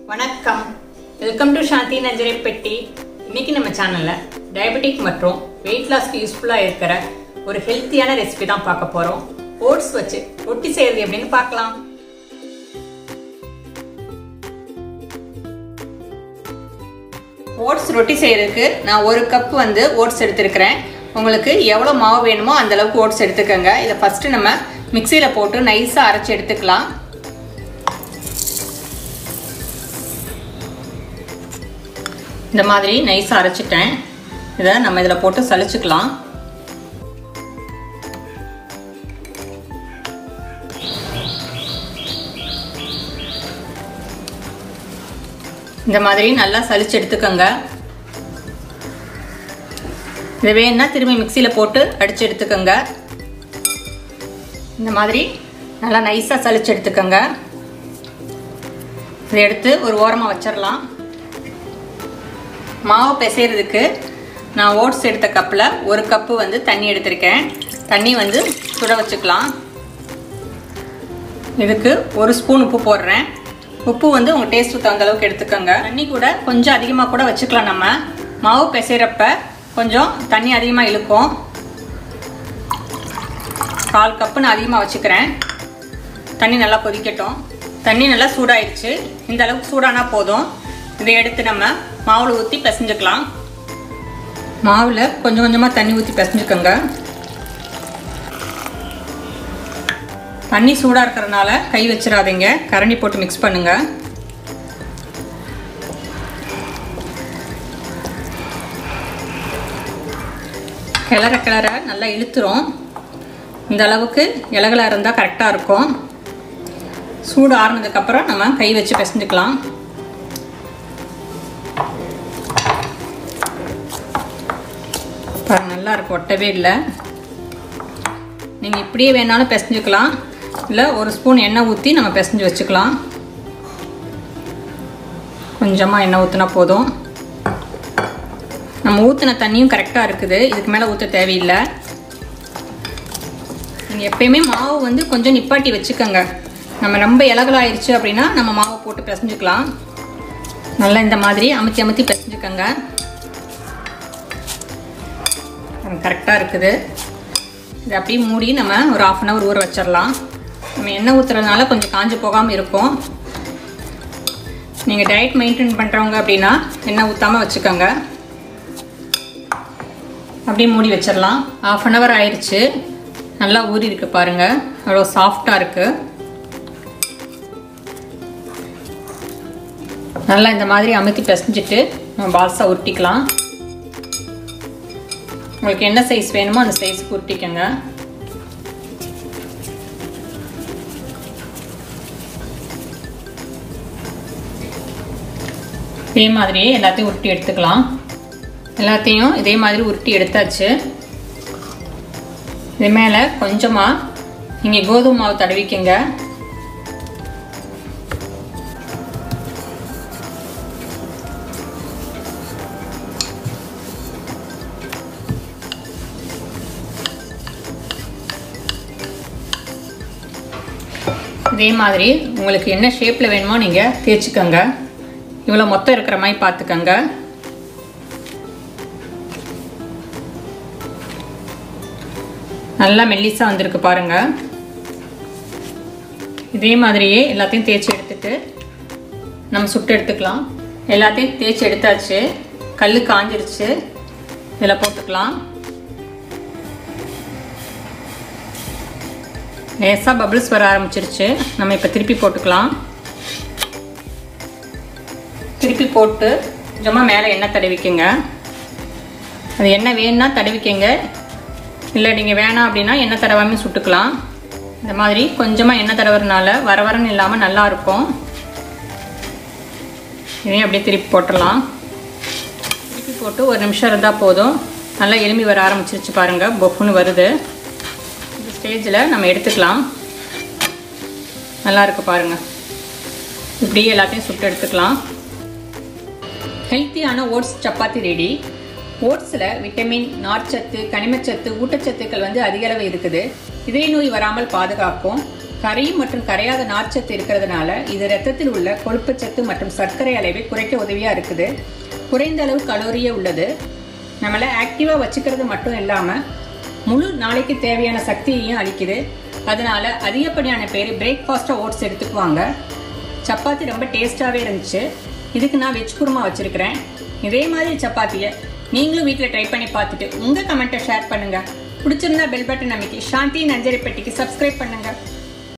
வணக்கம் welcome to சாந்தி நஞ்சரை பெட்டி இன்னைக்கு நம்ம சேனல்ல டயபெட்டிக் மற்றும் வெயிட் லாஸ்க்கு யூஸ்ஃபுல்லா இருக்கிற ஒரு ஹெல்த்தியான ரெசிபி தான் பார்க்க போறோம் ஓட்ஸ் வச்சு ரொட்டி செய்யறது எப்படின்னு பார்க்கலாம் ஓட்ஸ் ரொட்டி செய்யறதுக்கு நான் ஒரு கப் வந்து ஓட்ஸ் எடுத்திருக்கிறேன் உங்களுக்கு எவ்வளோ மாவு வேணுமோ அந்த அளவுக்கு ஓட்ஸ் எடுத்துக்கோங்க இதை ஃபஸ்ட்டு நம்ம மிக்சியில் போட்டு நைஸாக அரைச்சி எடுத்துக்கலாம் இந்த மாதிரி நைஸாக அரைச்சிட்டேன் இதை நம்ம இதில் போட்டு சலிச்சுக்கலாம் இந்த மாதிரி நல்லா சலிச்சு எடுத்துக்கோங்க இது வேணுன்னா திரும்பி மிக்சியில் போட்டு அடித்து எடுத்துக்கோங்க இந்த மாதிரி நல்லா நைஸாக சலிச்சு எடுத்துக்கோங்க இதை எடுத்து ஒரு ஓரமாக வச்சிடலாம் மாவு பிசைறதுக்கு நான் ஓட்ஸ் எடுத்த கப்பில் ஒரு கப்பு வந்து தண்ணி எடுத்திருக்கேன் தண்ணி வந்து சுட வச்சுக்கலாம் இதுக்கு ஒரு ஸ்பூன் உப்பு போடுறேன் உப்பு வந்து உங்கள் டேஸ்ட்டு தகுந்த அளவுக்கு எடுத்துக்கோங்க தண்ணி கூட கொஞ்சம் அதிகமாக கூட வச்சுக்கலாம் நம்ம மாவு பிசைகிறப்ப கொஞ்சம் தண்ணி அதிகமாக இழுக்கும் கால் கப்பு நான் அதிகமாக வச்சுக்கிறேன் தண்ணி நல்லா கொதிக்கட்டும் தண்ணி நல்லா சூடாயிடுச்சு இந்த அளவுக்கு சூடானா போதும் இதை எடுத்து நம்ம மாவில் ஊற்றி பிசைஞ்சுக்கலாம் மாவில் கொஞ்சம் கொஞ்சமாக தண்ணி ஊற்றி பிசைஞ்சுக்கோங்க தண்ணி சூடாக இருக்கிறதுனால கை வச்சிடாதீங்க கரண்டி போட்டு மிக்ஸ் பண்ணுங்க கிளற கிளற நல்லா இழுத்துரும் இந்த அளவுக்கு இலகலாக இருந்தால் கரெக்டாக இருக்கும் சூடு ஆறுனதுக்கப்புறம் நம்ம கை வச்சு பிசைஞ்சுக்கலாம் பாருங்க நல்லா இருக்கும் ஒட்டவே இல்லை நீங்கள் இப்படியே வேணாலும் பிசைஞ்சுக்கலாம் இல்லை ஒரு ஸ்பூன் எண்ணெய் ஊற்றி நம்ம பிசைஞ்சு வச்சுக்கலாம் கொஞ்சமாக எண்ணெய் ஊற்றினா போதும் நம்ம ஊற்றின தண்ணியும் கரெக்டாக இருக்குது இதுக்கு மேலே ஊற்ற தேவையில்லை நீங்கள் எப்பயுமே மாவு வந்து கொஞ்சம் நிப்பாட்டி வச்சுக்கோங்க நம்ம ரொம்ப இலகலாயிருச்சு அப்படின்னா நம்ம மாவை போட்டு பிசைஞ்சுக்கலாம் நல்லா இந்த மாதிரி அமுத்தி அமுத்தி பிசைஞ்சுக்கோங்க கரெக்டாக இருக்குது இது அப்படியே மூடி நம்ம ஒரு ஆஃப் அன் ஹவர் ஊற வச்சிடலாம் நம்ம எண்ணெய் ஊற்றுறதுனால கொஞ்சம் காஞ்சு போகாமல் இருக்கும் நீங்கள் டயட் மெயின்டைன் பண்ணுறவங்க அப்படின்னா எண்ணெய் ஊற்றாமல் வச்சுக்கோங்க அப்படியே மூடி வச்சிடலாம் ஆஃப் அன் ஹவர் ஆயிடுச்சு நல்லா ஊறி இருக்கு பாருங்க அவ்வளோ சாஃப்டாக இருக்கு நல்லா இந்த மாதிரி அமுத்தி பிசைஞ்சிட்டு நம்ம பால்ஸாக உருட்டிக்கலாம் உங்களுக்கு என்ன சைஸ் வேணுமோ அந்த சைஸ் உருட்டிக்கோங்க இதே மாதிரியே எல்லாத்தையும் உருட்டி எடுத்துக்கலாம் எல்லாத்தையும் இதே மாதிரி உருட்டி எடுத்தாச்சு இது மேலே கொஞ்சமாக நீங்கள் கோதுமை மாவு தடவிக்கங்க இதே மாதிரி உங்களுக்கு என்ன ஷேப்பில் வேணுமோ நீங்கள் தேய்ச்சிக்கோங்க இவ்வளோ மொத்தம் இருக்கிற மாதிரி பார்த்துக்கோங்க நல்லா மெல்லிஸாக வந்திருக்கு பாருங்கள் இதே மாதிரியே எல்லாத்தையும் தேய்ச்சி எடுத்துட்டு நம்ம சுட்டு எடுத்துக்கலாம் எல்லாத்தையும் தேய்ச்சி எடுத்தாச்சு கல் காஞ்சிருச்சு இதில் போட்டுக்கலாம் லேசாக பபிள்ஸ் வர ஆரம்பிச்சிருச்சு நம்ம இப்போ திருப்பி போட்டுக்கலாம் திருப்பி போட்டு கொஞ்சமாக மேலே எண்ணெய் தடவிக்கங்க அது எண்ணெய் வேணும்னா தடவிக்கங்க இல்லை நீங்கள் வேணாம் அப்படின்னா எண்ணெய் தடவாமல் சுட்டுக்கலாம் இந்த மாதிரி கொஞ்சமாக எண்ணெய் தடவுறதுனால வர வரன்னு இல்லாமல் நல்லாயிருக்கும் இதையும் அப்படியே திருப்பி போட்டுடலாம் திருப்பி போட்டு ஒரு நிமிஷம் இருந்தால் போதும் நல்லா எலும்பி வர ஆரம்பிச்சிருச்சு பாருங்கள் பொஃப்னு வருது இந்த ஸ்டேஜில் நம்ம எடுத்துக்கலாம் நல்லா இருக்கு பாருங்கள் இப்படியே எல்லாத்தையும் சுட்டு எடுத்துக்கலாம் ஹெல்த்தியான ஓட்ஸ் சப்பாத்தி ரெடி ஓட்ஸில் விட்டமின் நார்ச்சத்து கனிமச்சத்து ஊட்டச்சத்துக்கள் வந்து அதிக அளவு இருக்குது இதய நோய் வராமல் பாதுகாக்கும் கரையும் மற்றும் கரையாத நார்ச்சத்து இருக்கிறதுனால இது ரத்தத்தில் உள்ள கொழுப்புச்சத்து மற்றும் சர்க்கரை அளவை குறைக்க உதவியாக இருக்குது குறைந்த அளவு கலோரியே உள்ளது நம்மளை ஆக்டிவாக வச்சுக்கிறது மட்டும் இல்லாமல் முழு நாளைக்கு தேவையான சக்தியையும் அளிக்குது அதனால அதிகப்படியான பேர் பிரேக்ஃபாஸ்ட்டாக ஓட்ஸ் எடுத்துக்குவாங்க சப்பாத்தி ரொம்ப டேஸ்ட்டாகவே இருந்துச்சு இதுக்கு நான் வெஜ் குருமா வச்சுருக்கிறேன் இதே மாதிரி சப்பாத்தியை நீங்களும் வீட்டில் ட்ரை பண்ணி பார்த்துட்டு உங்கள் கமெண்ட்டை ஷேர் பண்ணுங்கள் பிடிச்சிருந்தா பெல் பட்டன் அமைக்கி சாந்தி நஞ்சரி பெட்டிக்கு சப்ஸ்கிரைப் பண்ணுங்கள்